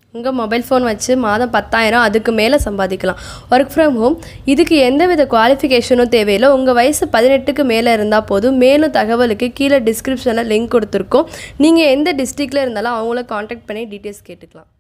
உங்கள் mobile phone வச்சு மாதம் பத்தாயிரம் அதுக்கு மேலே சம்பாதிக்கலாம் ஒர்க் ஃப்ரம் ஹோம் இதுக்கு எந்தவித குவாலிஃபிகேஷனும் தேவையில்லை உங்கள் வயசு பதினெட்டுக்கு மேலே இருந்தால் போதும் மேலும் தகவலுக்கு கீழே டிஸ்கிரிப்ஷனில் லிங்க் கொடுத்துருக்கோம் நீங்கள் எந்த டிஸ்ட்ரிக்டில் இருந்தாலும் அவங்கள காண்டாக்ட் பண்ணி டீட்டெயில்ஸ் கேட்டுக்கலாம்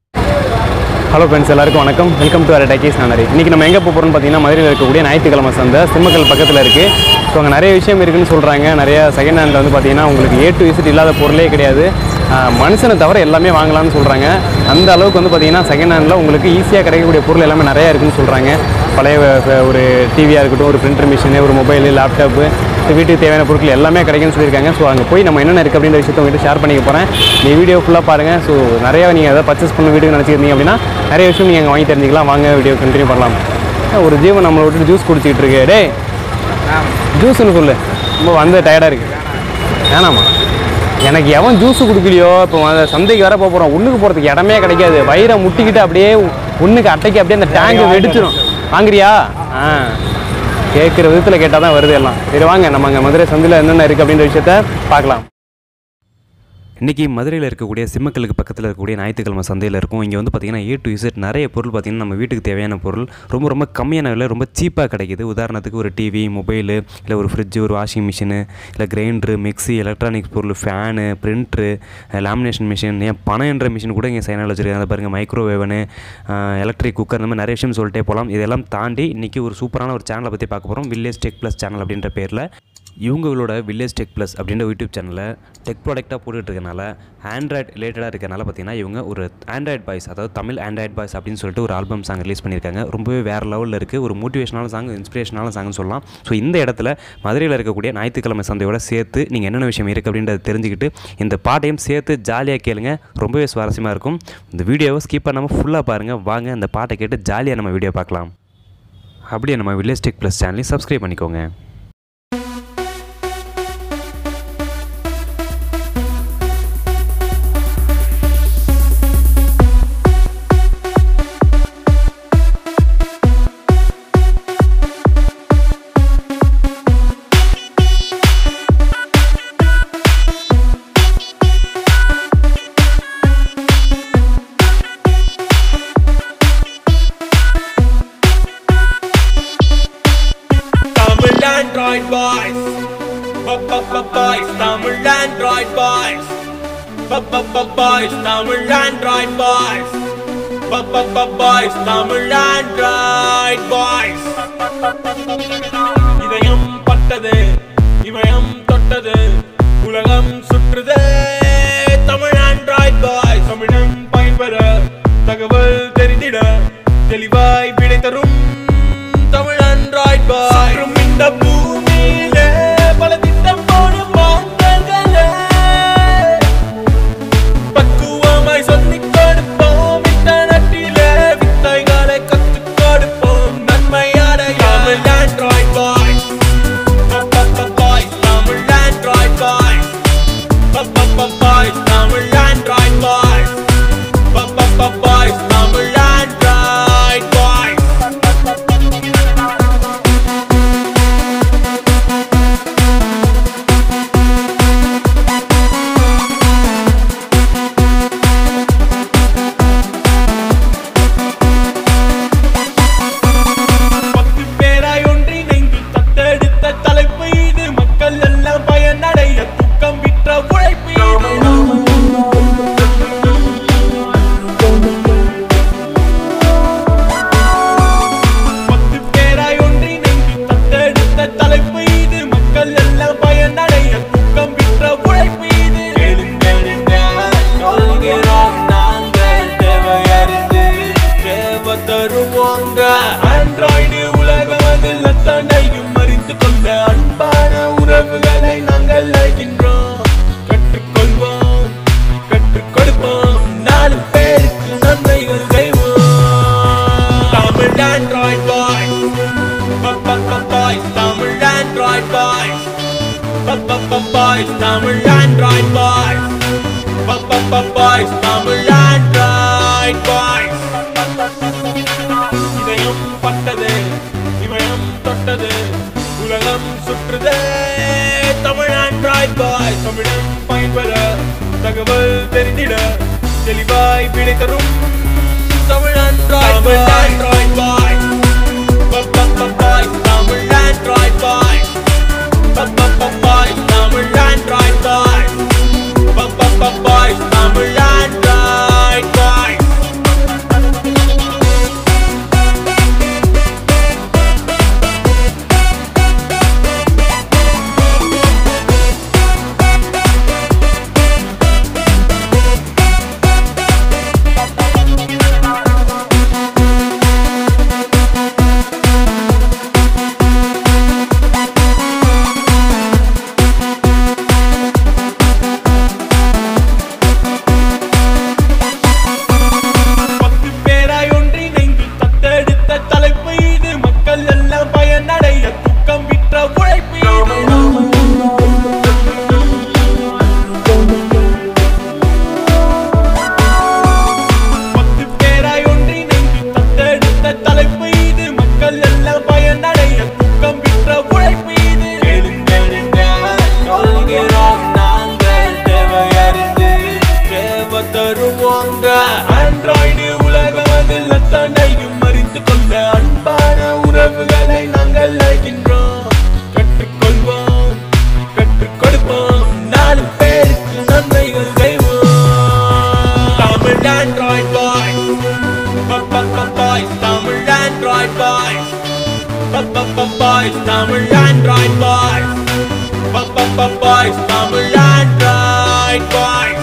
ஹலோ ஃப்ரெண்ட்ஸ் எல்லாருக்கும் வணக்கம் வெல்கம் டு டேக்கீஸ் நானரி இன்றைக்கி நம்ம எங்கே போகிறோம்னு பார்த்தீங்கன்னா மதுரையில் இருக்கக்கூடிய ஞாயிற்றுக்கிழமை சந்தை சிம்மக்கல் பக்கத்தில் இருக்குது ஸோ அங்கே நிறைய விஷயம் இருக்குன்னு சொல்கிறாங்க நிறைய செகண்ட் ஹேண்டில் வந்து பார்த்தீங்கன்னா உங்களுக்கு ஏ டு விசிட் இல்லாத பொருளே கிடையாது ஆஹ் மனுஷனை தவிர எல்லாமே வாங்கலாம்னு சொல்கிறாங்க அந்த அளவுக்கு வந்து பார்த்தீங்கன்னா செகண்ட் ஹேண்டில் உங்களுக்கு ஈஸியாக கிடைக்கக்கூடிய பொருள் எல்லாமே நிறையா இருக்குன்னு சொல்கிறாங்க பழைய அஹ், ஒரு டிவியாக இருக்கட்டும் ஒரு பிரிண்டர் மிஷினு ஒரு மொபைலு லேப்டாப்பு வீட்டுக்கு தேவையான பொருட்கள் எல்லாமே கிடைக்கும்னு சொல்லியிருக்காங்க ஸோ அங்கே போய் நம்ம என்னென்ன இருக்குது அப்படின்ற விஷயத்தை உங்ககிட்ட ஷேர் பண்ணிக்க போகிறேன் நீ வீடியோ ஃபுல்லாக பாருங்கள் ஸோ நிறையா நீங்கள் எதாவது பர்ச்சேஸ் பண்ண வீட்டுக்கு நினச்சிருந்தீங்க அப்படின்னா நிறைய விஷயம் நீங்கள் அங்கே வாங்கி தெரிஞ்சுக்கலாம் வாங்க வீடியோ கண்டினியூ பண்ணலாம் ஒரு ஜீவன் நம்மளை விட்டு ஜூஸ் குடிச்சிக்கிட்டு இருக்கு டேய் ஜூஸ்னு சொல்லு ரொம்ப வந்து டயர்டாக இருக்குது வேணாமா எனக்கு எவன் ஜூஸ் குடிக்கலையோ இப்போ அந்த சந்தைக்கு வர போகிறோம் ஒன்றுக்கு போகிறதுக்கு இடமே கிடைக்காது வயிறை முட்டிக்கிட்டு அப்படியே ஒன்றுக்கு அட்டைக்கு அப்படியே அந்த டேங்க் வெடிச்சிடும் வாங்குறியா ஆ கேட்குற விதத்தில் கேட்டால் தான் வருது எல்லாம் சரி வாங்க நம்ம அங்கே மதுரை சந்தையில் என்னென்ன இருக்குது அப்படின்ற விஷயத்த பார்க்கலாம் இன்றைக்கி மதுரையில் இருக்கக்கூடிய சிம்மக்கலுக்கு பக்கத்தில் இருக்கக்கூடிய ஞாயிற்றுக்கிழமை சந்தையில் இருக்கும் இங்கே வந்து பார்த்திங்கன்னா ஏ டு இசட் நிறைய பொருள் பார்த்திங்கன்னா நம்ம வீட்டுக்கு தேவையான பொருள் ரொம்ப ரொம்ப கம்மியான விலை ரொம்ப சீப்பாக கிடைக்குது உதாரணத்துக்கு ஒரு டிவி மொபைலு இல்லை ஒரு ஃப்ரிட்ஜு ஒரு வாஷிங் மிஷினு இல்லை கிரைண்டரு மிக்ஸி எலக்ட்ரானிக்ஸ் பொருள் ஃபேனு பிரிண்ட்ரு லேமினேஷன் மிஷின் ஏன் பணம் என்ற மிஷின் கூட இங்கே சைனாவில் வச்சுருக்காங்க பாருங்கள் மைக்ரோவேவனு எலக்ட்ரிக் குக்கர் இந்த மாதிரி நிறைய விஷயம் சொல்லிட்டே போகலாம் இதெல்லாம் தாண்டி இன்றைக்கி ஒரு சூப்பரான ஒரு சேனலை பற்றி பார்க்க போகிறோம் வில்லேஜ் டெக் ப்ளஸ் சேனல் அப்படின்ற பேரில் இவங்களோட வில்லேஜ் டெக் ப்ளஸ் அப்படின்ற யூடியூப் சேனலில் டெக் ப்ராடக்டாக போட்டுட்டு இருக்கனால ஆண்ட்ராய்ட் ரிலேட்டடாக இருக்கனால பார்த்தீங்கன்னா இவங்க ஒரு ஆண்ட்ராய்ட் பாய்ஸ் அதாவது தமிழ் ஆண்ட்ராய்ட் பாய்ஸ் அப்படின்னு சொல்லிட்டு ஒரு ஆல்பம் சாங் ரிலீஸ் பண்ணியிருக்காங்க ரொம்பவே வேறு லெவலில் இருக்குது ஒரு மோட்டிவேஷனான சாங் இன்ஸ்பிரேஷனான சாங்னு சொல்லலாம் ஸோ இந்த இடத்துல மதுரையில் இருக்கக்கூடிய ஞாயிற்றுக்கிழமை சந்தையோட சேர்த்து நீங்கள் என்னென்ன விஷயம் இருக்குது அப்படின்றத தெரிஞ்சுக்கிட்டு இந்த பாட்டையும் சேர்த்து ஜாலியாக கேளுங்க ரொம்பவே சுவாரஸ்யமாக இருக்கும் இந்த வீடியோவை ஸ்கிப் பண்ணாமல் ஃபுல்லாக பாருங்கள் வாங்க அந்த பாட்டை கேட்டு ஜாலியாக நம்ம வீடியோ பார்க்கலாம் அப்படியே நம்ம வில்லேஜ் டெக் ப்ளஸ் சேனலையும் சப்ஸ்கிரைப் பண்ணிக்கோங்க Tamil Android boys. Boys, Tamil Android boys. Boys, Tamil Android boys. Boys, Tamil Android boys. இதயம் பட்டது இமயம் தொட்டது உலகம் சுற்றுது தமிழ் ஆண்ட்ராய்ட் பாய் தமிழம் பயன்பெற தகவல் தெரிந்திட தெளிவாய் விடை தரும் தமிழ் ஆண்ட்ராய்ட் பாய் இந்த பூமியிலே பல திட்டம் போடும் வாங்கல்களே பக்குவமாய் சொல்லிக் கொடுப்போம் இன்டர்நெட்டிலே வித்தைகளை கற்றுக் கொடுப்போம் நன்மை அடைய Tamil android boy boys Tamil android boys boys Tamil android boys boys Tamil android boys பத்து பேராய் ஒன்றிணைந்து தத்தெடுத்த தலைப்பு இது மக்கள் எல்லாம் பயனடைய தூக்கம் விற்ற உழைப்பு இது பத்து பேராய் ஒன்றிணைந்து தத்தெடுத்த தலைப்பு இது மக்கள் எல்லாம் பயனடைய தூக்கம் விற்ற உழைப்பு இது எழுந்தெழுந்த சொல்கிறோம் நாங்கள் தேவையறிந்து தேவ தருவோங்க ஆண்ட்ராய்டு உலகம் அதில் அத்தனையும் அறிந்து கொள்ள அன்பான உறவுகளை நாங்கள் அழைக்கின்றோம் கற்றுக்கொள்வோம் கற்றுக் கொடுப்போம் நாலு பேருக்கு நன்மைகள் செய்வோம் Tamil android boys boys Tamil android boys boys Tamil android boys boys Tamil android boys இதயம் பட்டது இமயம் தொட்டது உலகம் சுற்றுதே தமிழ் ஆண்ட்ராய்ட் பாய் தமிழம் பயன்பெற தகவல் தெரிந்திட தெளிவாய் விடை தரும் Tamil android boy boy Tamil android boy boy Tamil android boy boy Tamil android boy பத்து பேராய் ஒன்றிணைந்து தத்தெடுத்த தலைப்பு இது மக்கள் எல்லாம் பயனடைய துக்கம் விற்ற உழைப்பு இது. பத்து பேராய் ஒன்றிணைந்து தத்தெடுத்த தலைப்பு இது மக்கள் எல்லாம் பயனடைய துக்கம் விற்ற உழைப்பு இது எழுந்தெழுங்க சொல்கிறோம் நாங்கள் தேவையறிந்து தேவ தருவோங்க ஆண்ட்ராய்டு உலகம் அதில் அத்தனையும் அறிந்து கொள்ள அன்பான உறவுகளை நாங்கள் அழைக்கின்றோம் கற்றுக்கொள்வோம் கற்றுக் கொடுப்போம் நாலு பேருக்கு நன்மைகள் செய்வோம் Tamil android boy boy Tamil android boy boy Tamil android boy boy Tamil android boy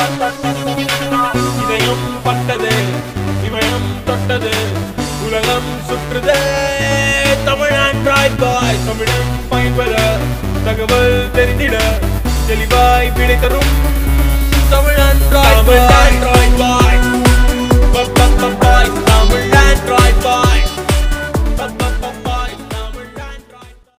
இதயம் பட்டது இமயம் தொட்டது உலகம் சுற்றுதே தமிழ் ஆண்ட்ராய்ட் பாய் தமிழன் பயன்பெற தகவல் தெரிந்திட தெளிவாய் விடை தரும் தமிழ் ஆண்ட்ராய்ட் பாய்